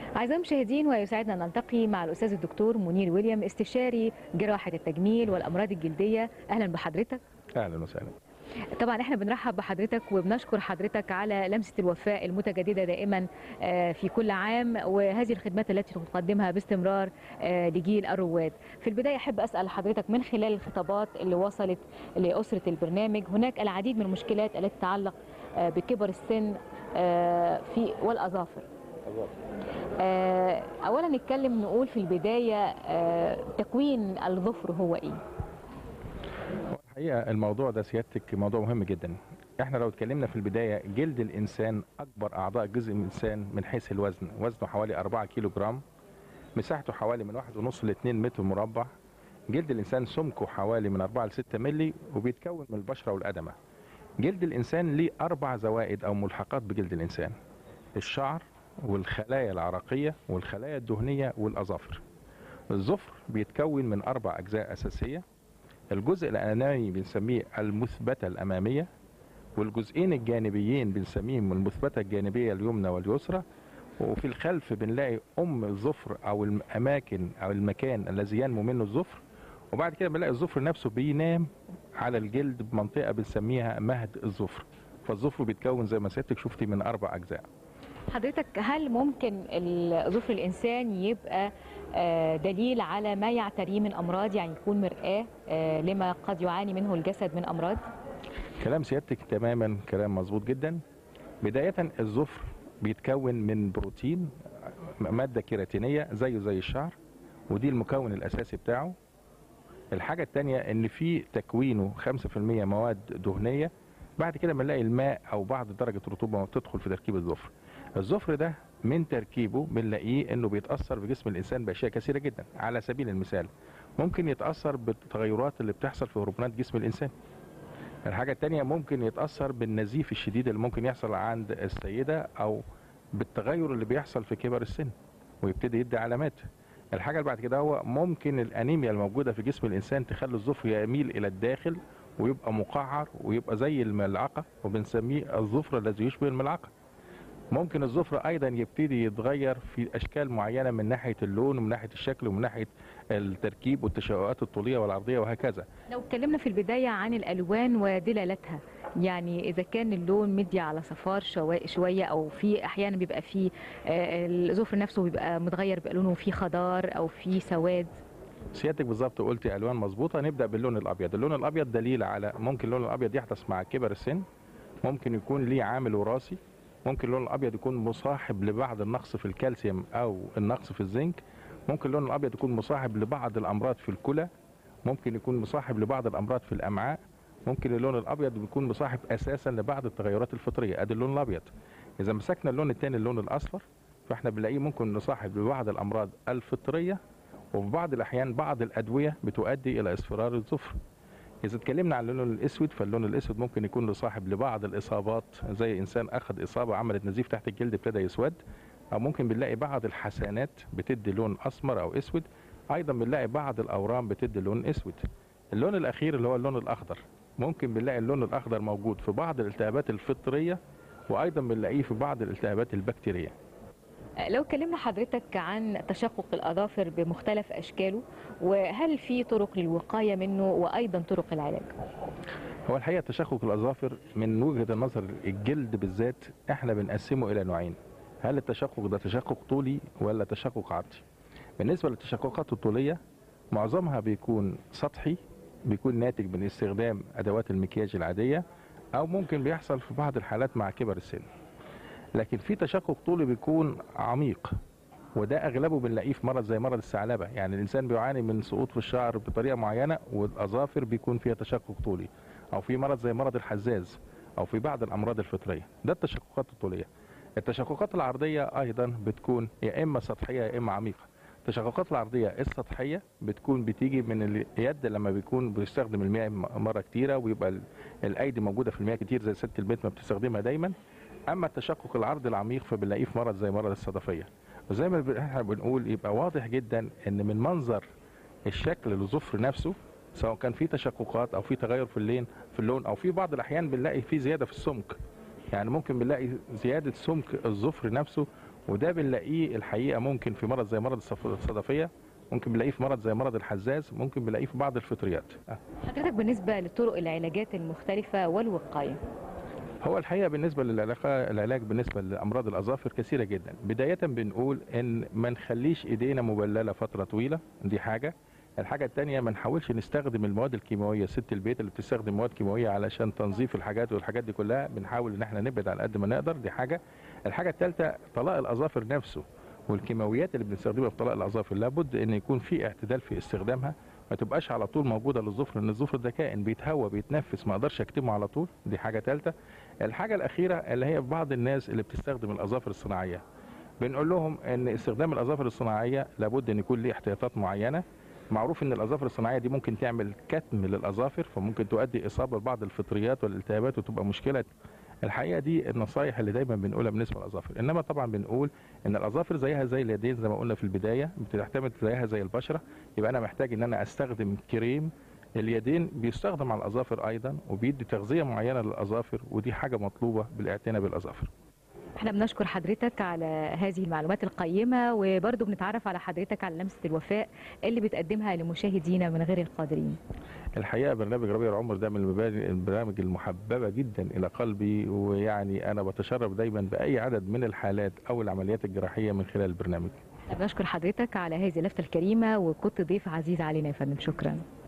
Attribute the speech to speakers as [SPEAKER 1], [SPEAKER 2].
[SPEAKER 1] أعزائي المشاهدين ويسعدنا أن نلتقي مع الأستاذ الدكتور منير ويليام استشاري جراحة التجميل والأمراض الجلدية أهلا بحضرتك
[SPEAKER 2] اهلا وسهلا
[SPEAKER 1] طبعا احنا بنرحب بحضرتك وبنشكر حضرتك على لمسة الوفاء المتجددة دائما آه، في كل عام وهذه الخدمات التي تقدمها باستمرار آه، لجيل الرواد في البداية أحب أسأل حضرتك من خلال الخطابات اللي وصلت لأسرة البرنامج هناك العديد من المشكلات التي تتعلق آه، بكبر السن آه، في والأظافر آه، اولا نتكلم نقول في البدايه آه، تكوين الظفر هو ايه
[SPEAKER 2] الحقيقه الموضوع ده سيادتك موضوع مهم جدا احنا لو اتكلمنا في البدايه جلد الانسان اكبر اعضاء جزء من الانسان من حيث الوزن وزنه حوالي 4 كيلو جرام مساحته حوالي من 1.5 ل 2 متر مربع جلد الانسان سمكه حوالي من 4 ل 6 مللي وبيتكون من البشره والادمه جلد الانسان ليه اربع زوائد او ملحقات بجلد الانسان الشعر والخلايا العرقيه والخلايا الدهنيه والاظافر الظفر بيتكون من اربع اجزاء اساسيه الجزء الامامي بنسميه المثبته الاماميه والجزئين الجانبيين بنسميهم المثبته الجانبيه اليمنى واليسرى وفي الخلف بنلاقي ام الظفر او الاماكن او المكان الذي ينمو منه الظفر وبعد كده بنلاقي الظفر نفسه بينام على الجلد بمنطقه بنسميها مهد الظفر فالظفر بيتكون زي ما سيادتك شفتي من اربع اجزاء
[SPEAKER 1] حضرتك هل ممكن ال- ظفر الانسان يبقى آه، دليل على ما يعتريه من امراض يعني يكون مرآة آه، لما قد يعاني منه الجسد من امراض
[SPEAKER 2] كلام سيادتك تماما كلام مظبوط جدا بداية الظفر بيتكون من بروتين مادة كيراتينية زيه زي الشعر ودي المكون الأساسي بتاعه الحاجة التانية إن في تكوينه 5% مواد دهنية بعد كده بنلاقي الماء أو بعض درجة الرطوبة ما بتدخل في تركيب الظفر الظفر ده من تركيبه بنلاقيه إنه بيتأثر بجسم الإنسان بأشياء كثيرة جدا على سبيل المثال ممكن يتأثر بالتغيرات اللي بتحصل في هرمونات جسم الإنسان الحاجة التانية ممكن يتأثر بالنزيف الشديد اللي ممكن يحصل عند السيدة أو بالتغير اللي بيحصل في كبر السن ويبتدي يدي علامات الحاجة اللي بعد كده هو ممكن الأنيميا الموجودة في جسم الإنسان تخلي الظفر يميل إلى الداخل ويبقى مقعر ويبقى زي الملعقة وبنسميه الظفر الذي يشبه الملعقة ممكن الظفر أيضا يبتدي يتغير في أشكال معينة من ناحية اللون ومن ناحية الشكل ومن ناحية التركيب والتشوهات الطولية والعرضية وهكذا
[SPEAKER 1] لو اتكلمنا في البداية عن الألوان ودلالتها يعني إذا كان اللون مدي على صفار شوا- شوية أو في أحيانا بيبقى فيه آه، الظفر نفسه بيبقى متغير بيبقى لونه فيه خضار أو فيه سواد
[SPEAKER 2] سيادتك بالظبط قلتي الوان مظبوطه نبدا باللون الابيض اللون الابيض دليل على ممكن اللون الابيض يحدث مع كبر السن ممكن يكون ليه عامل وراثي ممكن اللون الابيض يكون مصاحب لبعض النقص في الكالسيوم او النقص في الزنك ممكن اللون الابيض يكون مصاحب لبعض الامراض في الكلى ممكن يكون مصاحب لبعض الامراض في الامعاء ممكن اللون الابيض يكون مصاحب اساسا لبعض التغيرات الفطريه ادي اللون الابيض اذا مسكنا اللون الثاني اللون الاصفر فاحنا بنلاقيه ممكن نصاحب لبعض الامراض الفطريه وفي بعض الاحيان بعض الادويه بتؤدي الى اصفرار الظفر اذا اتكلمنا عن اللون الاسود فاللون الاسود ممكن يكون له صاحب لبعض الاصابات زي انسان اخذ اصابه عملت نزيف تحت الجلد ابتدى يسود او ممكن بنلاقي بعض الحسنات بتدي لون اسمر او اسود ايضا بنلاقي بعض الاورام بتدي لون اسود اللون الاخير اللي هو اللون الاخضر ممكن بنلاقي اللون الاخضر موجود في بعض الالتهابات الفطريه وايضا بنلاقيه في بعض الالتهابات البكتيريه
[SPEAKER 1] لو اتكلمنا حضرتك عن تشقق الأظافر بمختلف أشكاله وهل في طرق للوقاية منه وأيضا طرق العلاج
[SPEAKER 2] هو الحقيقه تشقق الاظافر من وجهه النظر الجلد بالذات احنا بنقسمه الى نوعين هل التشقق ده تشقق طولي ولا تشقق عرضي بالنسبه للتشققات الطوليه معظمها بيكون سطحي بيكون ناتج من استخدام ادوات المكياج العاديه او ممكن بيحصل في بعض الحالات مع كبر السن لكن في تشقق طولي بيكون عميق وده اغلبه بنلاقيه في مرض زي مرض الثعلبه يعني الانسان بيعاني من سقوط في الشعر بطريقه معينه والاظافر بيكون فيها تشقق طولي او في مرض زي مرض الحزاز او في بعض الامراض الفطريه ده التشققات الطوليه التشققات العرضيه ايضا بتكون يا اما سطحيه يا اما عميقه التشققات العرضيه السطحيه بتكون بتيجي من اليد لما بيكون بيستخدم المياه مره كتيره ويبقى ال- الايدي موجوده في المياه كتير زي ست البيت ما بتستخدمها دايما اما التشقق العرضي العميق فبنلاقيه في مرض زي مرض الصدفيه وزي ما ب- احنا بنقول يبقى واضح جدا ان من منظر الشكل للظفر نفسه سواء كان في تشققات او في تغير في اللين في اللون او في بعض الاحيان بنلاقي في زياده في السمك يعني ممكن بنلاقي زياده سمك الظفر نفسه وده بنلاقيه الحقيقه ممكن في مرض زي مرض الصف- الصدفيه ممكن بنلاقيه في مرض زي مرض الحزاز ممكن بنلاقيه في بعض الفطريات
[SPEAKER 1] حضرتك بالنسبه لطرق العلاجات المختلفه والوقايه
[SPEAKER 2] هو الحقيقه بالنسبه للعلاقه العلاج بالنسبه لامراض الاظافر كثيره جدا بدايه بنقول ان ما نخليش ايدينا مبلله فتره طويله دي حاجه الحاجه الثانيه ما نحاولش نستخدم المواد الكيماويه ست البيت اللي بتستخدم مواد كيماويه علشان تنظيف الحاجات والحاجات دي كلها بنحاول ان احنا نبعد على قد ما نقدر دي حاجه الحاجه الثالثه طلاق الاظافر نفسه والكيماويات اللي بنستخدمها في طلاق الاظافر لابد ان يكون في اعتدال في استخدامها ما تبقاش على طول موجوده للظفر لان الظفر ده كائن بيتهوى بيتنفس ما اقدرش اكتمه على طول دي حاجه ثالثه الحاجه الاخيره اللي هي بعض الناس اللي بتستخدم الاظافر الصناعيه بنقول لهم ان استخدام الاظافر الصناعيه لابد ان يكون ليه احتياطات معينه معروف ان الاظافر الصناعيه دي ممكن تعمل كتم للاظافر فممكن تؤدي اصابه ببعض الفطريات والالتهابات وتبقى مشكله الحقيقه دي النصايح اللي دايما بنقولها بالنسبه للاظافر انما طبعا بنقول ان الاظافر زيها زي اليدين زي ما قلنا في البدايه بتعتمد زيها زي البشره يبقى انا محتاج ان انا استخدم كريم اليدين بيستخدم على الاظافر ايضا وبيدي تغذيه معينه للاظافر ودي حاجه مطلوبه بالاعتناء بالاظافر
[SPEAKER 1] احنا بنشكر حضرتك على هذه المعلومات القيمه وبرضه بنتعرف على حضرتك على لمسه الوفاء اللي بتقدمها لمشاهدينا من غير القادرين
[SPEAKER 2] الحقيقه برنامج ربيع العمر ده من المبادئ- البرامج المحببه جدا الى قلبي ويعني انا بتشرف دايما باي عدد من الحالات او العمليات الجراحيه من خلال البرنامج
[SPEAKER 1] احنا بنشكر حضرتك على هذه اللفته الكريمه وكنت ضيف عزيز علينا يا فندم شكرا